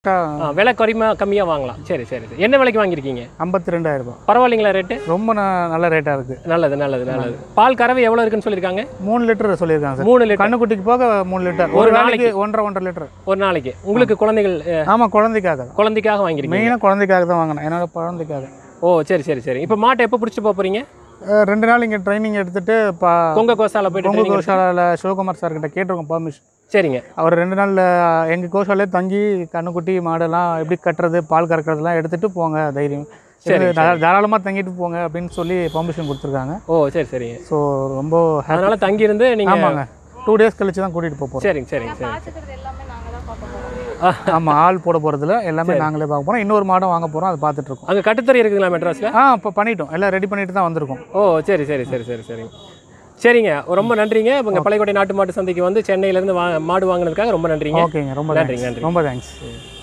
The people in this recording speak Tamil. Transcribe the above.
கரெக்டாக ஆ, விலை குறைமா கம்மியாக வாங்கலாம் சரி சரி சரி. என்ன விலைக்கு வாங்கியிருக்கீங்க ஐம்பத்தி ரெண்டாயிரம் ரூபாய் பரவாயில்லைங்களா ரேட்டு ரொம்ப ந- நல்ல ரேட்டாக இருக்குது நல்லது நல்லது நல்லது பால் கறவை எவ்வளோ இருக்குன்னு சொல்லியிருக்காங்க மூணு லிட்டர் சொல்லியிருக்காங்க சார் மூணு லிட்டர் கண்ணுக்குட்டிக்கு போக மூணு லிட்டர் ஒரு ஒரு நாளைக்கு ஒன்றரை ஒன்றரை லிட்டர் ஒரு நாளைக்கு உங்களுக்கு குழந்தைகள் அஹ், ஆமாம் குழந்தைக்காக தான் குழந்தைக்காக வாங்கியிருக்கீங்க மெயினாக குழந்தைக்காக தான் வாங்கினேன் என்னோட குழந்தைக்காக ஓ சரி சரி சரி இப்போ மாட்டை எப்போ பிடிச்சி போக போகிறீங்க அஹ் ரெண்டு நாள் இங்கே ட்ரைனிங் எடுத்துட்டு பா கொங்க கோசால போயிட்டு பொங்கு training கோஷாலாவில் சிவகுமார் சார் கிட்ட கேட்டிருக்கோம் பர்மிஷன் எடுத்து- சரிங்க அவர் ரெண்டு நாளில் எங்கள் கோஷாலே தங்கி கண்ணுக்குட்டி மாடெல்லாம் எப்படி கட்டுறது பால் கறக்கிறதுலாம் எடுத்துகிட்டு போங்க தைரியம் சரி, இது தா- தாராளமாக தங்கிட்டு போங்க அப்படின்னு சொல்லி பர்மிஷன் கொடுத்துருக்காங்க ஓ சரி சரிங்க ஸோ ரொம்ப happy. அதனால தங்கியிருந்து நீங்கள் ஆமாங்க டூ டேஸ் கழிச்சு தான் கூட்டிகிட்டு போக போகிறோம் சரிங்க சரிங்க சரி பார்த்துக்கிறது எல்லாமே நாங்கள் தான் பார்க்க போகிறோம் ஆமாம் ஆள் போட போகிறதுல எல்லாமே நாங்களே பார்க்க போகிறோம் இன்னொரு மாடம் வாங்க போகிறோம் அதை பார்த்துட்டு இருக்கோம் அங்கே கட்டுத்தறி இருக்குங்களா மெட்ராஸில் ஆ இப்போ பண்ணிட்டோம் எல்லாம் ரெடி பண்ணிட்டு தான் வந்திருக்கோம் ஓ சரி சரி சரி சரி சரிங்க சரிங்க ரொம்ப நன்றிங்க இப்போ பழையக்கோட்டை நாட்டு மாட்டு சந்தைக்கு வந்து சென்னையிலேருந்து வா மாடு வாங்கினதுக்காக ரொம்ப நன்றிங்க ஓகேங்க ரொம்ப நன்றி, thanks. நன்றி. ரொம்ப தேங்க்ஸ்